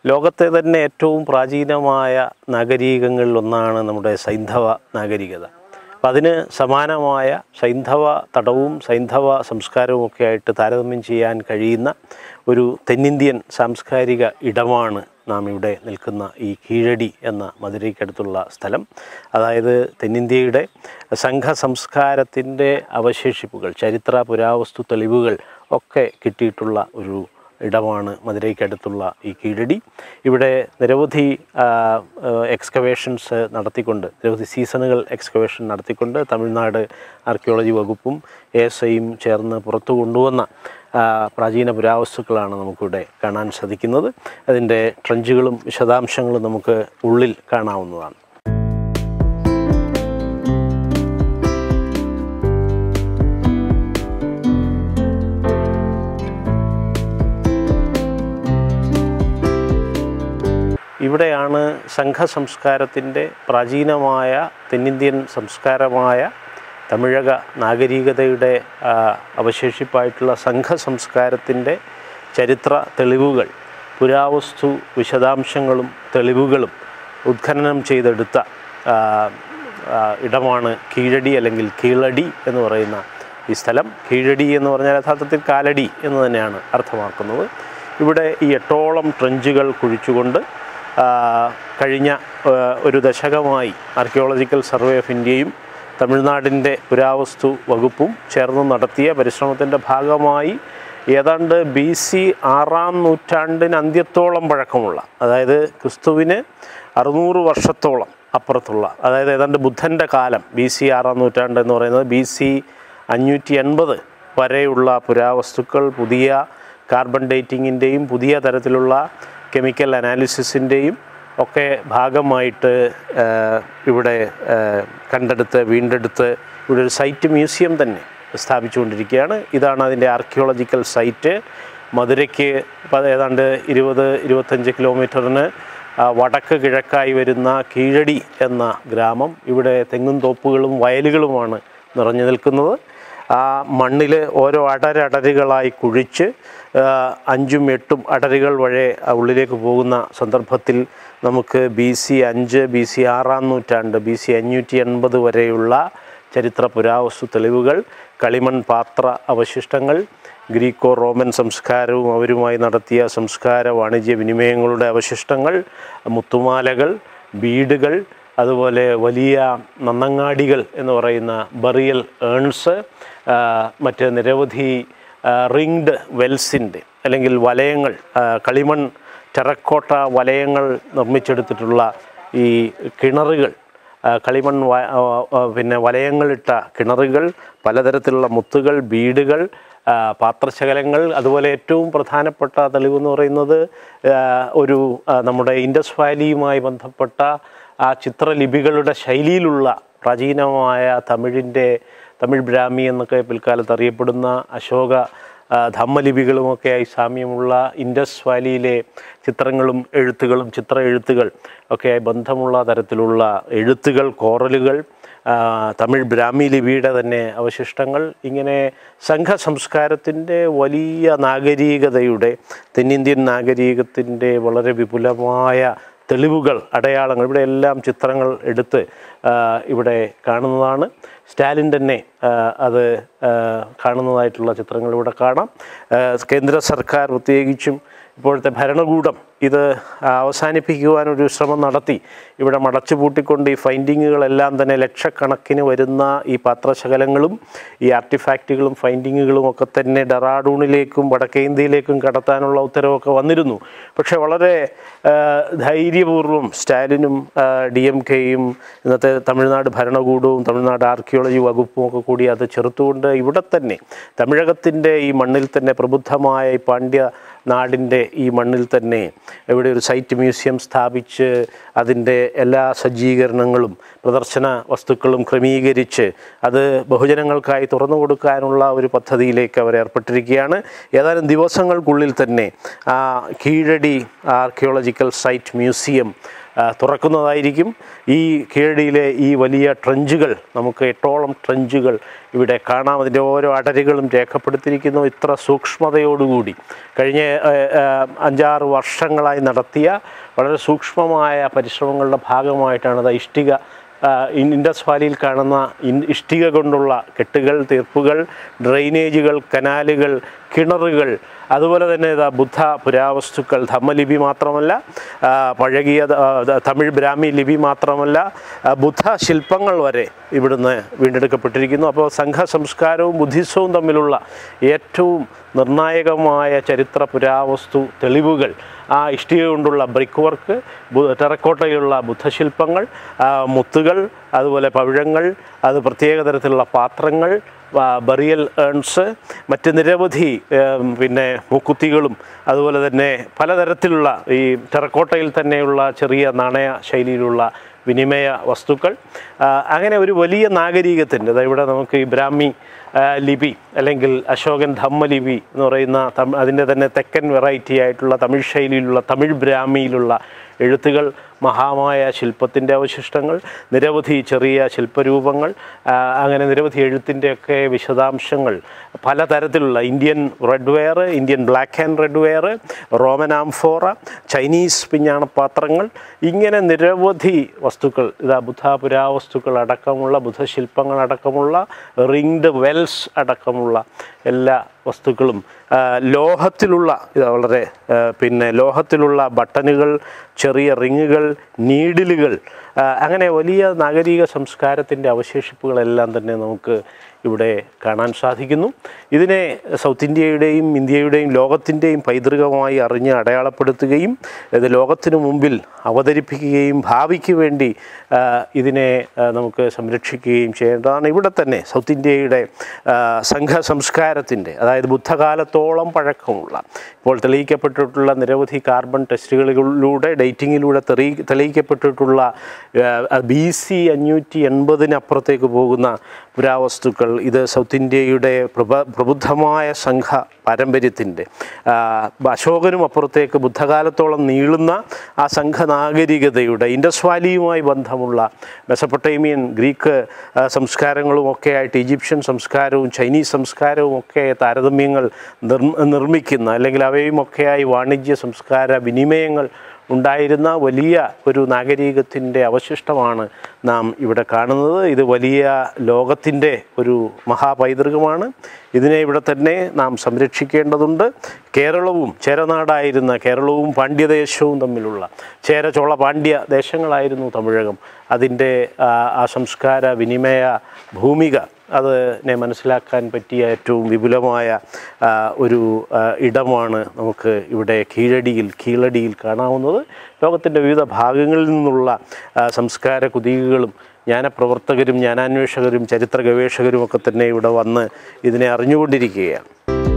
ലോകത്തെ തന്നെ ഏറ്റവും പ്രാചീനമായ നാഗരികങ്ങളിലൊന്നാണ് നമ്മുടെ സൈന്ധവ നാഗരികത അപ്പം അതിന് സമാനമായ സൈന്ധവ തടവും സൈന്ധവ സംസ്കാരവും ഒക്കെ ആയിട്ട് താരതമ്യം ചെയ്യാൻ കഴിയുന്ന ഒരു തെന്നിന്ത്യൻ സാംസ്കാരിക ഇടമാണ് നാം ഇവിടെ നിൽക്കുന്ന ഈ കീഴടി എന്ന മധുരയ്ക്കടുത്തുള്ള സ്ഥലം അതായത് തെന്നിന്ത്യയുടെ സംഘ സംസ്കാരത്തിൻ്റെ അവശേഷിപ്പുകൾ ചരിത്ര പുരാവസ്തു തെളിവുകൾ ഒക്കെ കിട്ടിയിട്ടുള്ള ഒരു ഇടമാണ് മധുരയ്ക്കടുത്തുള്ള ഈ കീഴടി ഇവിടെ നിരവധി എക്സ്കവേഷൻസ് നടത്തിക്കൊണ്ട് നിരവധി സീസണുകൾ എക്സ്കവേഷൻ നടത്തിക്കൊണ്ട് തമിഴ്നാട് ആർക്കിയോളജി വകുപ്പും എ എസ് ഐയും ചേർന്ന് പുറത്തു കൊണ്ടുവന്ന ആ, പ്രാചീന പുരാവസ്തുക്കളാണ് നമുക്കിവിടെ കാണാൻ സാധിക്കുന്നത് അതിൻ്റെ ട്രഞ്ചുകളും വിശദാംശങ്ങളും നമുക്ക് ഉള്ളിൽ കാണാവുന്നതാണ് ഇവിടെയാണ് സംഘ സംസ്കാരത്തിൻ്റെ പ്രാചീനമായ തെന്നിന്ത്യൻ സംസ്കാരമായ തമിഴക നാഗരികതയുടെ ആ, അവശേഷിപ്പായിട്ടുള്ള സംഘ സംസ്കാരത്തിൻ്റെ ചരിത്ര തെളിവുകൾ പുരാവസ്തു വിശദാംശങ്ങളും തെളിവുകളും ഉത്ഖനനം ചെയ്തെടുത്ത ആ, ആ, ഇടമാണ് കീഴടി അല്ലെങ്കിൽ കീഴടി എന്ന് പറയുന്ന ഈ സ്ഥലം കീഴടി എന്ന് പറഞ്ഞാൽ യഥാർത്ഥത്തിൽ കാലടി എന്ന് തന്നെയാണ് അർത്ഥമാക്കുന്നത് ഇവിടെ ഈ എട്ടോളം ട്രഞ്ചുകൾ കുഴിച്ചുകൊണ്ട് ആ, കഴിഞ്ഞ ആ, ഒരു ദശകമായി ആർക്കിയോളജിക്കൽ സർവേ ഓഫ് ഇന്ത്യയും തമിഴ്നാടിൻ്റെ പുരാവസ്തു വകുപ്പും ചേർന്ന് നടത്തിയ പരിശ്രമത്തിൻ്റെ ഭാഗമായി ഏതാണ്ട് ബി സി ആറാം നൂറ്റാണ്ടിന് അന്ത്യത്തോളം പഴക്കമുള്ള അതായത് ക്രിസ്തുവിന് അറുന്നൂറ് വർഷത്തോളം അപ്പുറത്തുള്ള അതായത് ഏതാണ്ട് ബുദ്ധൻ്റെ കാലം ബി സി ആറാം നൂറ്റാണ്ട് എന്ന് പറയുന്നത് ബി സി അഞ്ഞൂറ്റി എൺപത് വരെയുള്ള പുരാവസ്തുക്കൾ പുതിയ കാർബൺ ഡേറ്റിങ്ങിൻ്റെയും പുതിയ തരത്തിലുള്ള കെമിക്കൽ അനാലിസിസിൻ്റെയും ഒക്കെ ഭാഗമായിട്ട് ആ, ഇവിടെ ആ, കണ്ടെടുത്ത് വീണ്ടെടുത്ത് ഇവിടെ ഒരു സൈറ്റ് മ്യൂസിയം തന്നെ സ്ഥാപിച്ചുകൊണ്ടിരിക്കുകയാണ് ഇതാണ് അതിൻ്റെ ആർക്കിയോളജിക്കൽ സൈറ്റ് മധുരയ്ക്ക് ഇപ്പം ഏതാണ്ട് ഇരുപത് ഇരുപത്തഞ്ച് കിലോമീറ്ററിന് ആ, വടക്ക് കിഴക്കായി വരുന്ന കീഴടി എന്ന ഗ്രാമം ഇവിടെ തെങ്ങും തോപ്പുകളും വയലുകളുമാണ് നിറഞ്ഞു നിൽക്കുന്നത് ആ മണ്ണിൽ ഓരോ അടരടരുകളായി കുഴിച്ച് ആ, അഞ്ചും എട്ടും അടരുകൾ വഴി ആ ഉള്ളിലേക്ക് പോകുന്ന സന്ദർഭത്തിൽ നമുക്ക് ബി സി അഞ്ച് ബി സി ആറാം നൂറ്റാണ്ട് ബി സി അഞ്ഞൂറ്റി എൺപത് വരെയുള്ള ചരിത്ര പുരാവസ്തു തെളിവുകൾ കളിമൺ പാത്ര അവശിഷ്ടങ്ങൾ ഗ്രീക്കോ റോമൻ സംസ്കാരവും അവരുമായി നടത്തിയ സംസ്കാര വാണിജ്യ വിനിമയങ്ങളുടെ അവശിഷ്ടങ്ങൾ മുത്തുമാലകൾ ബീഡുകൾ അതുപോലെ വലിയ നന്നങ്ങാടികൾ എന്ന് പറയുന്ന ബറിയൽ ഏൺസ് മറ്റ് നിരവധി റിങ്ഡ് വെൽസിൻ്റെ അല്ലെങ്കിൽ വലയങ്ങൾ ആ, കളിമൺ ടെറക്കോട്ട വലയങ്ങൾ നിർമ്മിച്ചെടുത്തിട്ടുള്ള ഈ കിണറുകൾ ആ, കളിമൺ വ- ആ, ആ, പിന്നെ വലയങ്ങളിട്ട കിണറുകൾ പലതരത്തിലുള്ള മുത്തുകൾ ബീഡുകൾ ആ, പാത്രശകലങ്ങൾ അതുപോലെ ഏറ്റവും പ്രധാനപ്പെട്ട തെളിവെന്ന് പറയുന്നത് ആ, ഒരു ആ, നമ്മുടെ ഇൻഡസ് വാലിയുമായി ബന്ധപ്പെട്ട ആ ചിത്രലിപികളുടെ ശൈലിയിലുള്ള പ്രാചീനമായ തമിഴിൻ്റെ തമിഴ് ബ്രാഹ്മി എന്നൊക്കെ പിൽക്കാലത്ത് അറിയപ്പെടുന്ന അശോക ആ, ധമ്മലിപികളുമൊക്കെയായി സാമ്യമുള്ള ഇൻഡസ് വാലിയിലെ ചിത്രങ്ങളും എഴുത്തുകളും ചിത്ര എഴുത്തുകൾ ഒക്കെയായി ബന്ധമുള്ള തരത്തിലുള്ള എഴുത്തുകൾ കോറലുകൾ ആ, തമിഴ് ബ്രാഹ്മി ലിപിയുടെ തന്നെ അവശിഷ്ടങ്ങൾ ഇങ്ങനെ സംഘ സംസ്കാരത്തിൻ്റെ വലിയ നാഗരികതയുടെ തെന്നിന്ത്യൻ നാഗരികത്തിൻ്റെ വളരെ വിപുലമായ തെളിവുകൾ അടയാളങ്ങൾ ഇവിടെ എല്ലാം ചിത്രങ്ങൾ എടുത്ത് ആ, ഇവിടെ കാണുന്നതാണ് സ്റ്റാലിൻ തന്നെ ആ, അത് ആ, കാണുന്നതായിട്ടുള്ള ചിത്രങ്ങൾ ഇവിടെ കാണാം ആ, കേന്ദ്ര സർക്കാർ പ്രത്യേകിച്ചും ഇപ്പോഴത്തെ ഭരണകൂടം ഇത് അവസാനിപ്പിക്കുവാനൊരു ശ്രമം നടത്തി ഇവിടെ മടച്ചു പൂട്ടിക്കൊണ്ട് ഈ ഫൈൻഡിങ്ങുകളെല്ലാം തന്നെ ലക്ഷക്കണക്കിന് വരുന്ന ഈ പാത്രശകലങ്ങളും ഈ ആർട്ടിഫാക്റ്റുകളും ഫൈൻഡിങ്ങുകളും ഒക്കെ തന്നെ ഡെറാഡൂണിലേക്കും വടക്കേ ഇന്ത്യയിലേക്കും കടത്താനുള്ള ഉത്തരവൊക്കെ വന്നിരുന്നു പക്ഷേ വളരെ ആ, ധൈര്യപൂർവ്വം സ്റ്റാലിനും ഡി എം കെയും ഇന്നത്തെ തമിഴ്നാട് ഭരണകൂടവും തമിഴ്നാട് ആർക്കിയോളജി വകുപ്പും ഒക്കെ കൂടി അത് ചെറുത്തുകൊണ്ട് ഇവിടെ തന്നെ തമിഴകത്തിൻ്റെ ഈ മണ്ണിൽ തന്നെ പ്രബുദ്ധമായ ഈ പാണ്ഡ്യ നാടിൻ്റെ ഈ മണ്ണിൽ തന്നെ ഇവിടെ ഒരു സൈറ്റ് മ്യൂസിയം സ്ഥാപിച്ച് അതിൻ്റെ എല്ലാ സജ്ജീകരണങ്ങളും പ്രദർശന വസ്തുക്കളും ക്രമീകരിച്ച് അത് ബഹുജനങ്ങൾക്കായി തുറന്നു കൊടുക്കാനുള്ള ഒരു പദ്ധതിയിലേക്ക് അവർ ഏർപ്പെട്ടിരിക്കുകയാണ് ഏതാനും ദിവസങ്ങൾക്കുള്ളിൽ തന്നെ ആ കീഴടി ആർക്കിയോളജിക്കൽ സൈറ്റ് മ്യൂസിയം ആ, തുറക്കുന്നതായിരിക്കും ഈ കീഴടിയിലെ ഈ വലിയ ട്രഞ്ചുകൾ നമുക്ക് എട്ടോളം ട്രഞ്ചുകൾ ഇവിടെ കാണാം അതിൻ്റെ ഓരോ അടരുകളും രേഖപ്പെടുത്തിയിരിക്കുന്നു ഇത്ര സൂക്ഷ്മതയോടുകൂടി കഴിഞ്ഞ ആ, ആ, അഞ്ചാറ് വർഷങ്ങളായി നടത്തിയ വളരെ സൂക്ഷ്മമായ പരിശ്രമങ്ങളുടെ ഭാഗമായിട്ടാണ് ഇത് ഇഷ്ടിക ആ, ഇൻ- ഇൻഡസ് വാലിയിൽ കാണുന്ന ഇൻ- ഇഷ്ടിക കൊണ്ടുള്ള കെട്ടുകൾ തീർപ്പുകൾ ഡ്രെയിനേജുകൾ കനാലുകൾ കിണറുകൾ അതുപോലെ തന്നെ ഇതാ ബുദ്ധ പുരാവസ്തുക്കൾ ധമ്മലിപി മാത്രമല്ല ആ, പഴകിയ ആ, ത- തമിഴ് ബ്രാഹ്മി ലിപി മാത്രമല്ല ആ, ബുദ്ധ ശില്പങ്ങൾ വരെ ഇവിടുന്ന് വീണ്ടെടുക്കപ്പെട്ടിരിക്കുന്നു അപ്പോൾ സംഘ സംസ്കാരവും ബുദ്ധിസവും തമ്മിലുള്ള ഏറ്റവും നിർണായകമായ ചരിത്ര പുരാവസ്തു തെളിവുകൾ ആ ഇഷ്ടിക കൊണ്ടുള്ള ബ്രിക്ക് വർക്ക് ബു- ടെറക്കോട്ടയിലുള്ള ബുദ്ധശില്പങ്ങൾ ആ, മുത്തുകൾ അതുപോലെ പവിഴങ്ങൾ അത് പ്രത്യേക തരത്തിലുള്ള പാത്രങ്ങൾ ആ, ബറിയൽ ഏൺസ് മറ്റ് നിരവധി ഏം, പിന്നെ മൂക്കുത്തികളും അതുപോലെ തന്നെ പലതരത്തിലുള്ള ഈ ടെറക്കോട്ടയിൽ തന്നെയുള്ള ചെറിയ നാണയ ശൈലിയിലുള്ള വിനിമയ വസ്തുക്കൾ ആ, അങ്ങനെ ഒരു വലിയ നാഗരികത്തിൻ്റെ അതായത് ഇവിടെ നമുക്ക് ഈ ബ്രാഹ്മി ആ, ലിപി അല്ലെങ്കിൽ അശോകൻ ധമ്മലിപി എന്ന് പറയുന്ന തമി അതിൻ്റെ തന്നെ തെക്കൻ വെറൈറ്റി ആയിട്ടുള്ള തമിഴ് ശൈലിയിലുള്ള തമിഴ് ബ്രാഹ്മിയിലുള്ള എഴുത്തുകൾ മഹാമായ ശില്പത്തിൻ്റെ അവശിഷ്ടങ്ങൾ നിരവധി ചെറിയ ശില്പരൂപങ്ങൾ ആ, അങ്ങനെ നിരവധി എഴുത്തിൻ്റെയൊക്കെ വിശദാംശങ്ങൾ പലതരത്തിലുള്ള Indian red ware Indian black and red ware Roman amphora Chinese പിഞ്ഞാണപാത്രങ്ങൾ ഇങ്ങനെ നിരവധി വസ്തുക്കൾ ഇതാ ബുദ്ധ പുരാവസ്തുക്കൾ അടക്കമുള്ള ബുദ്ധശില്പങ്ങൾ അടക്കമുള്ള റിങ്ഡ് വെൽസ് അടക്കമുള്ള എല്ലാ വസ്തുക്കളും ആ, ലോഹത്തിലുള്ള ഇത് വളരെ ആ, പിന്നെ ലോഹത്തിലുള്ള ബട്ടണുകൾ ചെറിയ റിങ്ങുകൾ നീഡിലുകൾ ആ, അങ്ങനെ വലിയ നാഗരിക സംസ്കാരത്തിൻ്റെ അവശേഷിപ്പുകളെല്ലാം തന്നെ നമുക്ക് ഇവിടെ കാണാൻ സാധിക്കുന്നു ഇതിനെ സൗത്ത് ഇന്ത്യയുടെയും ഇന്ത്യയുടെയും ലോകത്തിൻ്റെയും പൈതൃകമായി അറിഞ്ഞ് അടയാളപ്പെടുത്തുകയും ഇത് ലോകത്തിനു മുമ്പിൽ അവതരിപ്പിക്കുകയും ഭാവിക്ക് വേണ്ടി ആ, ഇതിനെ ആ, നമുക്ക് സംരക്ഷിക്കുകയും ചെയ്യേണ്ടതാണ് ഇവിടെ തന്നെ സൗത്ത് ഇന്ത്യയുടെ ആ, സംഘ സംസ്കാരത്തിൻ്റെ അതായത് ബുദ്ധകാലത്തോളം പഴക്കമുള്ള ഇപ്പോൾ തെളിയിക്കപ്പെട്ടിട്ടുള്ള നിരവധി കാർബൺ ടെസ്റ്റുകളിലൂടെ ഡേറ്റിങ്ങിലൂടെ തെളി തെളിയിക്കപ്പെട്ടിട്ടുള്ള ബി സി അഞ്ഞൂറ്റി എൺപതിനപ്പുറത്തേക്ക് പോകുന്ന പുരാവസ്തുക്കൾ ഇത് സൗത്ത് ഇന്ത്യയുടെ പ്രഭ പ്രബുദ്ധമായ സംഘ പാരമ്പര്യത്തിൻ്റെ ആ, അശോകനും അപ്പുറത്തേക്ക് ബുദ്ധകാലത്തോളം നീളുന്ന ആ സംഘനാഗരികതയുടെ ഇൻഡസ് വാലിയുമായി ബന്ധമുള്ള മെസപ്പൊട്ടേമിയൻ ഗ്രീക്ക് ആ, സംസ്കാരങ്ങളും ഒക്കെ ആയിട്ട് ഈജിപ്ഷ്യൻ സംസ്കാരവും ചൈനീസ് സംസ്കാരവും ഒക്കെ താരതമ്യങ്ങൾ നിർമ്മ നിർമ്മിക്കുന്ന അല്ലെങ്കിൽ അവയുമൊക്കെയായി വാണിജ്യ സംസ്കാര വിനിമയങ്ങൾ ഉണ്ടായിരുന്ന വലിയ ഒരു നാഗരികത്തിൻ്റെ അവശിഷ്ടമാണ് നാം ഇവിടെ കാണുന്നത് ഇത് വലിയ ലോകത്തിൻ്റെ ഒരു മഹാപൈതൃകമാണ് ഇതിനെ ഇവിടെ തന്നെ നാം സംരക്ഷിക്കേണ്ടതുണ്ട് കേരളവും ചേരനാടായിരുന്ന കേരളവും പാണ്ഡ്യദേശവും തമ്മിലുള്ള ചേര ചോള പാണ്ഡ്യ ദേശങ്ങളായിരുന്നു തമിഴകം അതിൻ്റെ ആ, ആ സംസ്കാര വിനിമയ ഭൂമിക അതിനെ മനസ്സിലാക്കാൻ പറ്റിയ ഏറ്റവും വിപുലമായ ആ, ഒരു ആ, ഇടമാണ് നമുക്ക് ഇവിടെ കീഴടിയിൽ കീഴടിയിൽ കാണാവുന്നത് ലോകത്തിൻ്റെ വിവിധ ഭാഗങ്ങളിൽ നിന്നുള്ള ആ, സംസ്കാര കുതികുകളും ജ്ഞാനപ്രവർത്തകരും ജ്ഞാനാന്വേഷകരും ചരിത്ര ഗവേഷകരും ഒക്കെ തന്നെ ഇവിടെ വന്ന് ഇതിനെ അറിഞ്ഞുകൊണ്ടിരിക്കുകയാണ്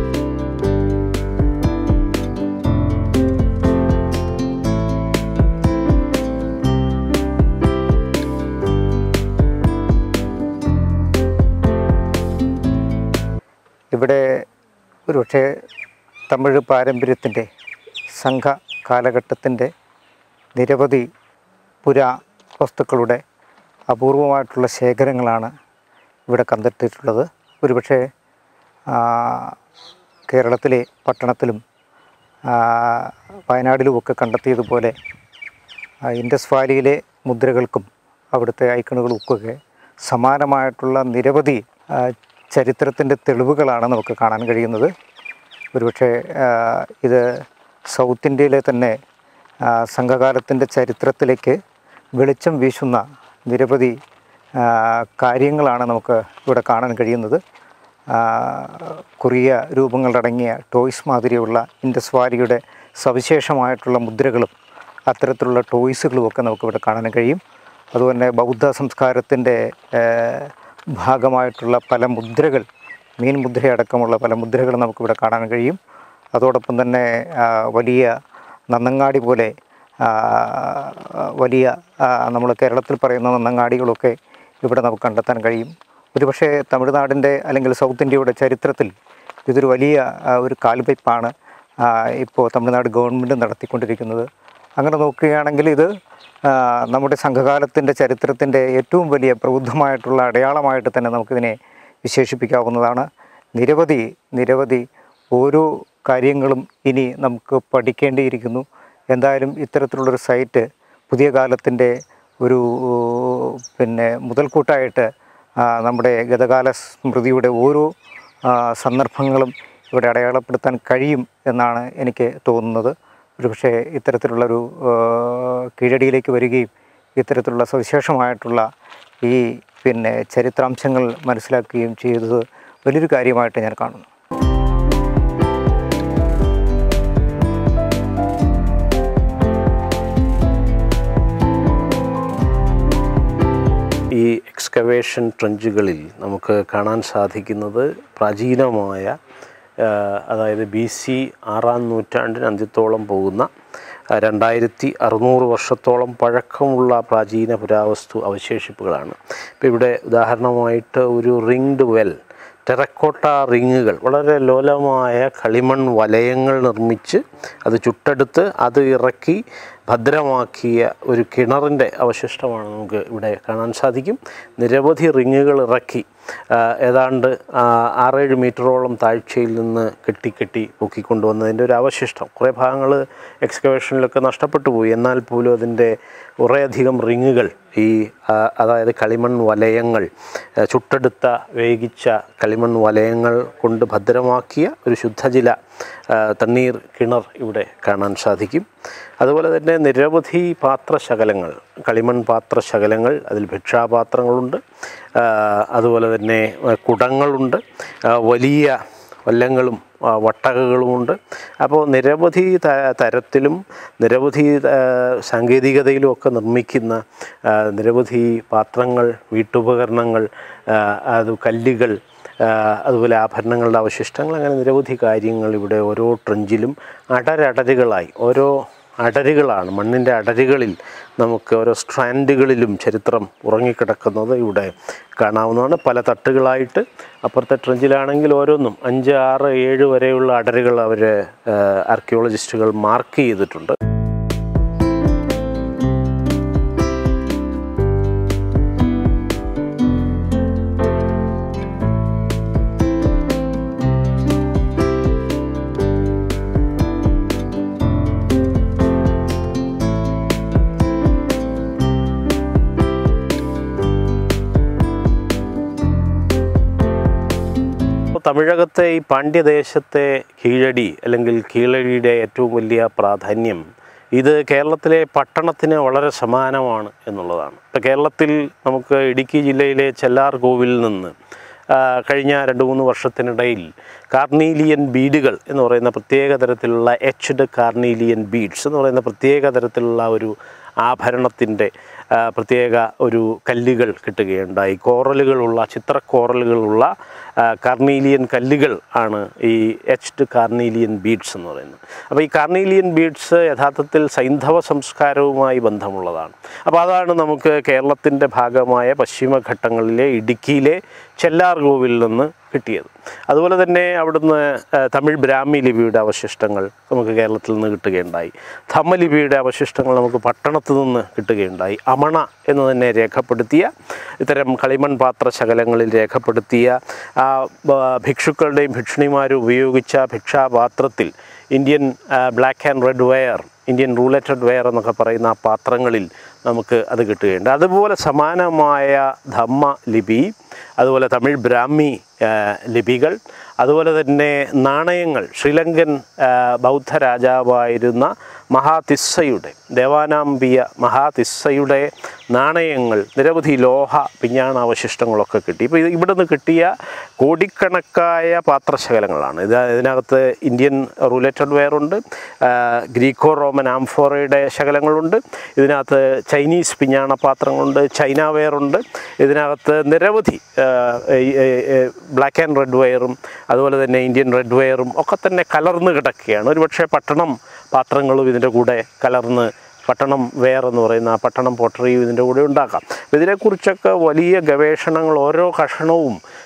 ഇവിടെ ഒരുപക്ഷെ തമിഴ് പാരമ്പര്യത്തിൻ്റെ സംഘ കാലഘട്ടത്തിൻ്റെ നിരവധി പുരാ വസ്തുക്കളുടെ അപൂർവമായിട്ടുള്ള ശേഖരങ്ങളാണ് ഇവിടെ കണ്ടെത്തിയിട്ടുള്ളത് ഒരുപക്ഷെ ആ, കേരളത്തിലെ പട്ടണത്തിലും ആ, വയനാടിലുമൊക്കെ കണ്ടെത്തിയതുപോലെ ആ, ഇൻഡസ് വാലിയിലെ മുദ്രകൾക്കും അവിടുത്തെ ഐക്കണുകൾക്കൊക്കെ സമാനമായിട്ടുള്ള നിരവധി ആ, ചരിത്രത്തിൻ്റെ തെളിവുകളാണ് നമുക്ക് കാണാൻ കഴിയുന്നത് ഒരുപക്ഷെ ആ, ഇത് സൗത്ത് ഇന്ത്യയിലെ തന്നെ ആ, സംഘകാലത്തിൻ്റെ ചരിത്രത്തിലേക്ക് വെളിച്ചം വീശുന്ന നിരവധി ആ, കാര്യങ്ങളാണ് നമുക്ക് ഇവിടെ കാണാൻ കഴിയുന്നത് ആ, കൊറിയ രൂപങ്ങളടങ്ങിയ ടോയ്സ് മാതിരിയുള്ള ഇൻഡസ് വാലിയുടെ സവിശേഷമായിട്ടുള്ള മുദ്രകളും അത്തരത്തിലുള്ള ടോയ്സുകളും ഒക്കെ നമുക്കിവിടെ കാണാൻ കഴിയും അതുപോലെ ബൗദ്ധ സംസ്കാരത്തിൻ്റെ ഏഹ്, ഭാഗമായിട്ടുള്ള പല മുദ്രകൾ മീൻ മുദ്രയടക്കമുള്ള പല മുദ്രകൾ നമുക്കിവിടെ കാണാൻ കഴിയും അതോടൊപ്പം തന്നെ ആ, വലിയ നന്നങ്ങാടി പോലെ ആ, വലിയ നമ്മൾ കേരളത്തിൽ പറയുന്ന നന്നങ്ങാടികളൊക്കെ ഇവിടെ നമുക്ക് കണ്ടെത്താൻ കഴിയും ഒരുപക്ഷെ തമിഴ്നാടിൻ്റെ അല്ലെങ്കിൽ സൗത്ത് ഇന്ത്യയുടെ ചരിത്രത്തിൽ ഇതൊരു വലിയ ആ, ഒരു കാൽവയ്പ്പാണ് ആ, ഇപ്പോൾ തമിഴ്നാട് ഗവൺമെൻറ് നടത്തിക്കൊണ്ടിരിക്കുന്നത് അങ്ങനെ നോക്കുകയാണെങ്കിൽ ഇത് ആ, നമ്മുടെ സംഘകാലത്തിൻ്റെ ചരിത്രത്തിൻ്റെ ഏറ്റവും വലിയ പ്രബുദ്ധമായിട്ടുള്ള അടയാളമായിട്ട് തന്നെ നമുക്കിതിനെ വിശേഷിപ്പിക്കാവുന്നതാണ് നിരവധി നിരവധി ഓരോ കാര്യങ്ങളും ഇനി നമുക്ക് പഠിക്കേണ്ടിയിരിക്കുന്നു എന്തായാലും ഇത്തരത്തിലുള്ളൊരു സൈറ്റ് പുതിയ കാലത്തിൻ്റെ ഒരു പിന്നെ മുതൽക്കൂട്ടായിട്ട് ആ, നമ്മുടെ ഗതകാല സ്മൃതിയുടെ ഓരോ ആ, സന്ദർഭങ്ങളും ഇവിടെ അടയാളപ്പെടുത്താൻ കഴിയും എന്നാണ് എനിക്ക് തോന്നുന്നത് ഒരുപക്ഷെ ഇത്തരത്തിലുള്ളൊരു ആ, കീഴടിയിലേക്ക് വരികയും ഇത്തരത്തിലുള്ള സവിശേഷമായിട്ടുള്ള ഈ പിന്നെ ചരിത്രാംശങ്ങൾ മനസ്സിലാക്കുകയും ചെയ്തത് വലിയൊരു കാര്യമായിട്ട് ഞാൻ കാണുന്നു ഈ എക്സ്കവേഷൻ ട്രഞ്ചുകളിൽ നമുക്ക് കാണാൻ സാധിക്കുന്നത് പ്രാചീനമായ ആ, അതായത് ബി സി ആറാം നൂറ്റാണ്ടിന് അന്ത്യത്തോളം പോകുന്ന ആ, രണ്ടായിരത്തി അറുന്നൂറ് വർഷത്തോളം പഴക്കമുള്ള പ്രാചീന പുരാവസ്തു അവശേഷിപ്പുകളാണ് ഇപ്പോൾ ഇവിടെ ഉദാഹരണമായിട്ട് ഒരു റിങ്ഡ് വെൽ ടെറക്കോട്ട റിങ്ങുകൾ വളരെ ലോലമായ കളിമൺ വലയങ്ങൾ നിർമ്മിച്ച് അത് ചുട്ടെടുത്ത് അത് ഇറക്കി ഭദ്രമാക്കിയ ഒരു കിണറിൻ്റെ അവശിഷ്ടമാണ് നമുക്ക് ഇവിടെ കാണാൻ സാധിക്കും നിരവധി റിങ്ങുകൾ ഇറക്കി ആ, ഏതാണ്ട് ആ, ആറേഴ് മീറ്ററോളം താഴ്ചയിൽ നിന്ന് കെട്ടി കെട്ടി പൊക്കിക്കൊണ്ടുവന്നതിൻ്റെ ഒരു അവശിഷ്ടം കുറേ ഭാഗങ്ങൾ എക്സ്കവേഷനിലൊക്കെ നഷ്ടപ്പെട്ടു പോയി എന്നാൽ പോലും അതിൻ്റെ കുറേയധികം റിങ്ങുകൾ ഈ ആ, അതായത് കളിമൺ വലയങ്ങൾ ആ, ചുട്ടെടുത്ത വേവിച്ച കളിമൺ വലയങ്ങൾ കൊണ്ട് ഭദ്രമാക്കിയ ഒരു ശുദ്ധജല ആ, തണ്ണീർ കിണർ ഇവിടെ കാണാൻ സാധിക്കും അതുപോലെ തന്നെ നിരവധി പാത്രശകലങ്ങൾ കളിമൺ പാത്രശകലങ്ങൾ അതിൽ ഭിക്ഷാപാത്രങ്ങളുണ്ട് ആ, അതുപോലെ തന്നെ ആ, കുടങ്ങളുണ്ട് ആ, വലിയ വല്ലങ്ങളും ആ, വട്ടകകളുമുണ്ട് അപ്പോൾ നിരവധി ത- തരത്തിലും നിരവധി ആ, സാങ്കേതികതയിലും ഒക്കെ നിർമ്മിക്കുന്ന ആ, നിരവധി പാത്രങ്ങൾ വീട്ടുപകരണങ്ങൾ ആ, അത് കല്ലുകൾ ആ, അതുപോലെ ആഭരണങ്ങളുടെ അവശിഷ്ടങ്ങൾ അങ്ങനെ നിരവധി കാര്യങ്ങൾ ഇവിടെ ഓരോ ട്രഞ്ചിലും അടരടരുകളായി ഓരോ അടരുകളാണ് മണ്ണിൻ്റെ അടരുകളിൽ നമുക്ക് ഓരോ സ്ട്രാൻഡുകളിലും ചരിത്രം ഉറങ്ങിക്കിടക്കുന്നത് ഇവിടെ കാണാവുന്നതാണ് പല തട്ടുകളായിട്ട് അപ്പുറത്തെ ട്രഞ്ചിലാണെങ്കിൽ ഓരോന്നും അഞ്ച് ആറ് ഏഴ് വരെയുള്ള അടരുകൾ അവർ ആർക്കിയോളജിസ്റ്റുകൾ മാർക്ക് ചെയ്തിട്ടുണ്ട് അപ്പോൾ തമിഴകത്തെ ഈ പാണ്ഡ്യദേശത്തെ കീഴടി അല്ലെങ്കിൽ കീഴടിയുടെ ഏറ്റവും വലിയ പ്രാധാന്യം ഇത് കേരളത്തിലെ പട്ടണത്തിന് വളരെ സമാനമാണ് എന്നുള്ളതാണ് ഇപ്പോൾ കേരളത്തിൽ നമുക്ക് ഇടുക്കി ജില്ലയിലെ ചെല്ലാർ കോവിലിൽ നിന്ന് ആ, കഴിഞ്ഞ രണ്ട് മൂന്ന് വർഷത്തിനിടയിൽ കാർണീലിയൻ ബീഡുകൾ എന്ന് പറയുന്ന പ്രത്യേക തരത്തിലുള്ള എച്ച്ഡ് കാർണീലിയൻ ബീഡ്സ് എന്ന് പറയുന്ന പ്രത്യേക തരത്തിലുള്ള ഒരു ആഭരണത്തിൻ്റെ ആ, പ്രത്യേക ഒരു കല്ലുകൾ കിട്ടുകയുണ്ടായി കോറലുകളുള്ള ചിത്രക്കോറലുകളുള്ള ആ, കാർണീലിയൻ കല്ലുകൾ ആണ് ഈ എച്ച്ഡ് കാർണീലിയൻ ബീഡ്സ് എന്ന് പറയുന്നത് അപ്പോൾ ഈ കാർണീലിയൻ ബീഡ്സ് യഥാർത്ഥത്തിൽ സൈന്ധവ സംസ്കാരവുമായി ബന്ധമുള്ളതാണ് അപ്പോൾ അതാണ് നമുക്ക് കേരളത്തിൻ്റെ ഭാഗമായ പശ്ചിമഘട്ടങ്ങളിലെ ഇടുക്കിയിലെ ചെല്ലാർ കോവിലിൽ നിന്ന് കിട്ടിയത് അതുപോലെ തന്നെ അവിടുന്ന് ആ, തമിഴ് ബ്രാഹ്മി ലിപിയുടെ അവശിഷ്ടങ്ങൾ നമുക്ക് കേരളത്തിൽ നിന്ന് കിട്ടുകയുണ്ടായി ധമ്മലിപിയുടെ അവശിഷ്ടങ്ങൾ നമുക്ക് പട്ടണത്ത് നിന്ന് കിട്ടുകയുണ്ടായി അമണ എന്ന് തന്നെ രേഖപ്പെടുത്തിയ ഇത്തരം കളിമൺ പാത്ര ശകലങ്ങളിൽ രേഖപ്പെടുത്തിയ ആ ബ- ഭിക്ഷുക്കളുടെയും ഭിക്ഷുണിമാരും ഉപയോഗിച്ച ഭിക്ഷാപാത്രത്തിൽ Indian black and red ware Indian rouletted ware എന്നൊക്കെ പറയുന്ന ആ പാത്രങ്ങളിൽ നമുക്ക് അത് കിട്ടുകയുണ്ട് അതുപോലെ സമാനമായ ധമ്മ ലിപി അതുപോലെ തമിഴ് ബ്രാഹ്മി ആ, ലിപികൾ അതുപോലെ തന്നെ നാണയങ്ങൾ ശ്രീലങ്കൻ ആ, ബൗദ്ധ രാജാവായിരുന്ന മഹാതിസ്സയുടെ ദേവാനാംബിയ മഹാതിസ്സയുടെ നാണയങ്ങൾ നിരവധി ലോഹ പിഞ്ഞാണാവശിഷ്ടങ്ങളൊക്കെ കിട്ടി ഇപ്പോൾ ഇത് ഇവിടെ നിന്ന് കിട്ടിയ കോടിക്കണക്കായ പാത്രശകലങ്ങളാണ് ഇത് ഇതിനകത്ത് ഇന്ത്യൻ റൂലറ്റഡ് വെയർ ഉണ്ട് ആ, ഗ്രീക്കോ റോമൻ ആംഫോറയുടെ ശകലങ്ങളുണ്ട് ഇതിനകത്ത് ചൈനീസ് പിഞ്ഞാണ പാത്രങ്ങളുണ്ട് ചൈന വെയർ ഉണ്ട് ഇതിനകത്ത് നിരവധി ബ്ലാക്ക് ആൻഡ് റെഡ് വെയറും അതുപോലെ തന്നെ ഇന്ത്യൻ റെഡ് വെയറും ഒക്കെ തന്നെ കലർന്ന് കിടക്കുകയാണ് ഒരുപക്ഷെ പട്ടണം പാത്രങ്ങളും ഇതിൻ്റെ കൂടെ കലർന്ന് പട്ടണം വെയർ എന്ന് പറയുന്ന ആ പട്ടണം പോട്ടറിയും ഇതിൻ്റെ കൂടെ ഉണ്ടാക്കാം അപ്പോൾ ഇതിനെക്കുറിച്ചൊക്കെ വലിയ ഗവേഷണങ്ങൾ ഓരോ കഷണവും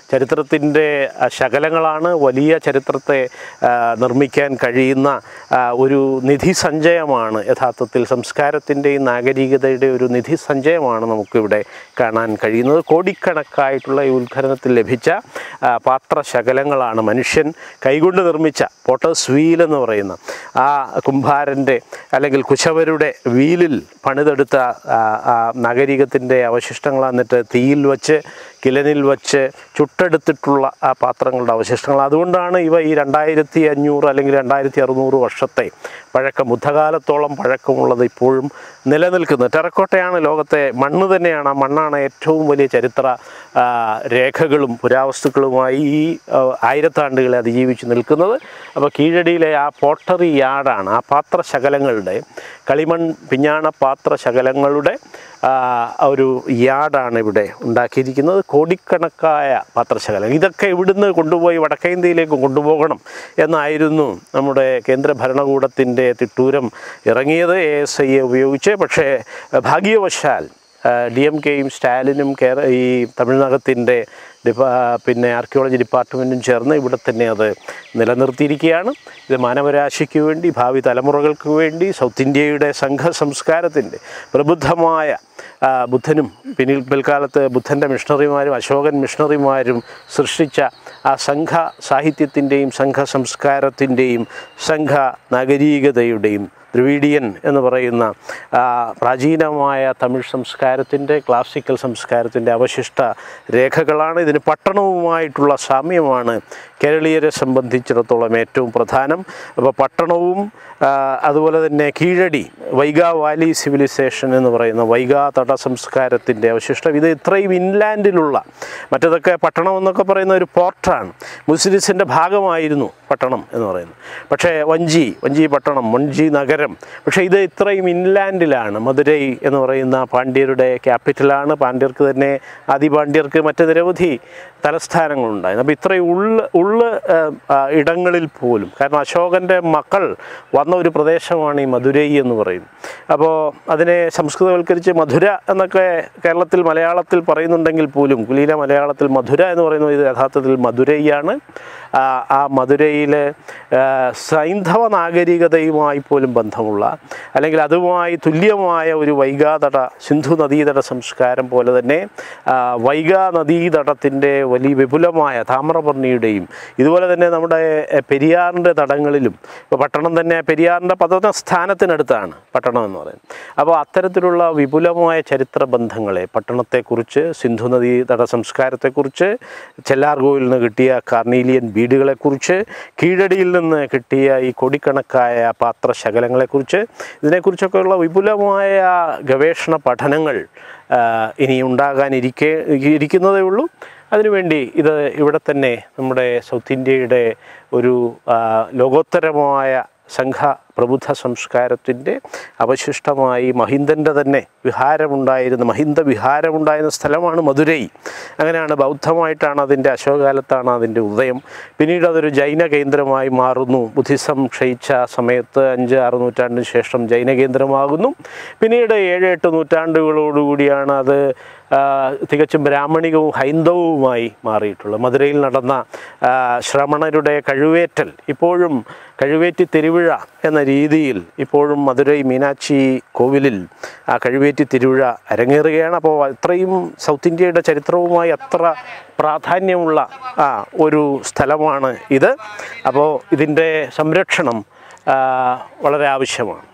ചരിത്രത്തിൻ്റെ ആ, ശകലങ്ങളാണ് വലിയ ചരിത്രത്തെ ആ, നിർമ്മിക്കാൻ കഴിയുന്ന ആ, ഒരു നിധി സഞ്ചയമാണ് യഥാർത്ഥത്തിൽ സംസ്കാരത്തിൻ്റെയും നാഗരികതയുടെ ഒരു നിധി സഞ്ചയമാണ് നമുക്കിവിടെ കാണാൻ കഴിയുന്നത് കോടിക്കണക്കായിട്ടുള്ള ഈ ഉത്ഖനനത്തിൽ ലഭിച്ച ആ, പാത്രശകലങ്ങളാണ് മനുഷ്യൻ കൈകൊണ്ട് നിർമ്മിച്ച പോട്ടേഴ്സ് വീൽ എന്ന് പറയുന്ന ആ കുംഭാരൻ്റെ അല്ലെങ്കിൽ കുശവരുടെ വീലിൽ പണിതെടുത്ത ആ, ആ നാഗരികത്തിൻ്റെ അവശിഷ്ടങ്ങൾ എന്നിട്ട് തീയിൽ വച്ച് കിലനിൽ വച്ച് ചുട്ടെടുത്തിട്ടുള്ള ആ പാത്രങ്ങളുടെ അവശിഷ്ടങ്ങൾ അതുകൊണ്ടാണ് ഇവ ഈ രണ്ടായിരത്തി അഞ്ഞൂറ് അല്ലെങ്കിൽ രണ്ടായിരത്തി അറുന്നൂറ് വർഷത്തെ പഴക്കം ബുദ്ധകാലത്തോളം പഴക്കമുള്ളത് ഇപ്പോഴും നിലനിൽക്കുന്നത് ടെറക്കോട്ടയാണ് ലോകത്തെ മണ്ണ് തന്നെയാണ് ആ മണ്ണാണ് ഏറ്റവും വലിയ ചരിത്ര ആ, രേഖകളും പുരാവസ്തുക്കളുമായി ഈ ആ, ആയിരത്താണ്ടുകളെ അതിജീവിച്ച് നിൽക്കുന്നത് അപ്പോൾ കീഴടിയിലെ ആ പോട്ടറി യാർഡാണ് ആ പാത്രശകലങ്ങളുടെ കളിമൺ പിഞ്ഞാണ പാത്രശകലങ്ങളുടെ ആ, ഒരു യാർഡാണ് ഇവിടെ ഉണ്ടാക്കിയിരിക്കുന്നത് കോടിക്കണക്കായ പാത്രശകലം ഇതൊക്കെ ഇവിടുന്ന് കൊണ്ടുപോയി വടക്കേ ഇന്ത്യയിലേക്ക് കൊണ്ടുപോകണം എന്നായിരുന്നു നമ്മുടെ കേന്ദ്ര ഭരണകൂടത്തിൻ്റെ തിട്ടൂരം ഇറങ്ങിയത് എ എസ് ഐയെ ഉപയോഗിച്ച് പക്ഷേ ഭാഗ്യവശാൽ ഡി എം കെയും സ്റ്റാലിനും കേര ഈ തമിഴ്നാടത്തിൻ്റെ ഡിപ്പാ പിന്നെ ആർക്കിയോളജി ഡിപ്പാർട്ട്മെൻറ്റും ചേർന്ന് ഇവിടെ തന്നെ അത് നിലനിർത്തിയിരിക്കുകയാണ് ഇത് മാനവരാശിക്ക് വേണ്ടി ഭാവി തലമുറകൾക്ക് വേണ്ടി സൗത്ത് ഇന്ത്യയുടെ സംഘ സംസ്കാരത്തിൻ്റെ പ്രബുദ്ധമായ ആ, ബുദ്ധനും പിന്നിൽ പിൽക്കാലത്ത് ബുദ്ധൻ്റെ മിഷണറിമാരും അശോകൻ മിഷണറിമാരും സൃഷ്ടിച്ച ആ സംഘ സാഹിത്യത്തിൻ്റെയും സംഘ സംസ്കാരത്തിൻ്റെയും സംഘ നാഗരികതയുടെയും ദ്രവീഡിയൻ എന്ന് പറയുന്ന ആ, പ്രാചീനമായ തമിഴ് സംസ്കാരത്തിൻ്റെ ക്ലാസിക്കൽ സംസ്കാരത്തിൻ്റെ അവശിഷ്ട രേഖകളാണ് ഇതിന് പട്ടണവുമായിട്ടുള്ള സാമ്യമാണ് കേരളീയരെ സംബന്ധിച്ചിടത്തോളം ഏറ്റവും പ്രധാനം അപ്പോൾ പട്ടണവും ആ, അതുപോലെ തന്നെ കീഴടി വൈഗാ വാലി സിവിലൈസേഷൻ എന്ന് പറയുന്ന വൈഗാ തട സംസ്കാരത്തിൻ്റെ അവശിഷ്ടം ഇത് ഇത്രയും ഇൻലാൻഡിലുള്ള മറ്റതൊക്കെ പട്ടണം എന്നൊക്കെ പറയുന്ന ഒരു പോർട്ടാണ് മുസ്ലിസിൻ്റെ ഭാഗമായിരുന്നു പട്ടണം എന്ന് പറയുന്നത് പക്ഷേ വഞ്ചി വഞ്ചി പട്ടണം വഞ്ചി നഗരം പക്ഷേ ഇത് ഇത്രയും ഇൻലാൻഡിലാണ് മധുരൈ എന്ന് പറയുന്ന പാണ്ഡ്യരുടെ ക്യാപിറ്റലാണ് പാണ്ഡ്യർക്ക് തന്നെ ആദിപാണ്ഡ്യർക്ക് മറ്റ് നിരവധി തലസ്ഥാനങ്ങളുണ്ടായിരുന്നു അപ്പോൾ ഇത്രയും ഉള്ള ഉള്ള ആ, ആ, ഇടങ്ങളിൽ പോലും കാരണം അശോകൻ്റെ മക്കൾ വന്ന ഒരു പ്രദേശമാണ് ഈ മധുരൈ എന്ന് പറയുന്നത് അപ്പോൾ അതിനെ സംസ്കൃതവൽക്കരിച്ച് മധുര എന്നൊക്കെ കേരളത്തിൽ മലയാളത്തിൽ പറയുന്നുണ്ടെങ്കിൽ പോലും കുലീല മലയാളത്തിൽ മധുര എന്ന് പറയുന്നത് ഇത് യഥാർത്ഥത്തിൽ മധുരൈയാണ് ആ, ആ മധുരയിലെ ആ, സൈന്ധവ നാഗരികതയുമായി പോലും ബന്ധമുള്ള അല്ലെങ്കിൽ അതുമായി തുല്യമായ ഒരു വൈഗാതട സിന്ധു നദീതട സംസ്കാരം പോലെ തന്നെ ആ, വൈഗാ നദീതടത്തിൻ്റെ വലിയ വിപുലമായ താമ്രപർണിയുടെയും ഇതുപോലെ തന്നെ നമ്മുടെ എ, പെരിയാറിൻ്റെ തടങ്ങളിലും ഇപ്പോൾ പട്ടണം തന്നെ പെരിയാറിൻ്റെ പതന സ്ഥാനത്തിനടുത്താണ് പട്ടണം എന്ന് പറയുന്നത് അപ്പോൾ അത്തരത്തിലുള്ള വിപുലമായ ചരിത്ര ബന്ധങ്ങളെ പട്ടണത്തെക്കുറിച്ച് സിന്ധു നദീ തട സംസ്കാരത്തെക്കുറിച്ച് ചെല്ലാർഗോയിൽ നിന്ന് കിട്ടിയ കാർണീലിയൻ ബീഡുകളെക്കുറിച്ച് കീഴടിയിൽ നിന്ന് കിട്ടിയ ഈ കോടിക്കണക്കായ പാത്രശകലങ്ങളെക്കുറിച്ച് ഇതിനെക്കുറിച്ചൊക്കെയുള്ള വിപുലമായ ഗവേഷണ പഠനങ്ങൾ ആ, ഇനി ഉണ്ടാകാനിരിക്കേ ഇരിക്കുന്നതേ ഉള്ളൂ അതിനുവേണ്ടി ഇത് ഇവിടെ തന്നെ നമ്മുടെ സൗത്ത് ഇന്ത്യയുടെ ഒരു ആ, ലോകോത്തരമായ സംഘ പ്രബുദ്ധ സംസ്കാരത്തിൻ്റെ അവശിഷ്ടമായി മഹിന്ദൻ്റെ തന്നെ വിഹാരമുണ്ടായിരുന്ന മഹിന്ദ വിഹാരമുണ്ടായിരുന്ന സ്ഥലമാണ് മധുരൈ അങ്ങനെയാണ് ബൗദ്ധമായിട്ടാണ് അതിൻ്റെ അശോകകാലത്താണ് അതിൻ്റെ ഉദയം പിന്നീട് അതൊരു ജൈന കേന്ദ്രമായി മാറുന്നു ബുദ്ധിസം ക്ഷയിച്ച സമയത്ത് അഞ്ച് ആറ് നൂറ്റാണ്ടിന് ശേഷം ജൈന കേന്ദ്രമാകുന്നു പിന്നീട് ഏഴ് എട്ട് നൂറ്റാണ്ടുകളോടുകൂടിയാണ് അത് ആ, തികച്ചും ബ്രാഹ്മണികവും ഹൈന്ദവവുമായി മാറിയിട്ടുള്ളത് മധുരയിൽ നടന്ന ആ, ശ്രമണരുടെ കഴിവേറ്റൽ ഇപ്പോഴും കഴിവേറ്റി തിരുവിഴ എന്ന രീതിയിൽ ഇപ്പോഴും മധുരൈ മീനാക്ഷി കോവിലിൽ ആ കഴിവേറ്റി തിരുവിഴ അരങ്ങേറുകയാണ് അപ്പോൾ അത്രയും സൗത്ത് ഇന്ത്യയുടെ ചരിത്രവുമായി അത്ര പ്രാധാന്യമുള്ള ആ ഒരു സ്ഥലമാണ് ഇത് അപ്പോൾ ഇതിൻ്റെ സംരക്ഷണം ആ, വളരെ ആവശ്യമാണ്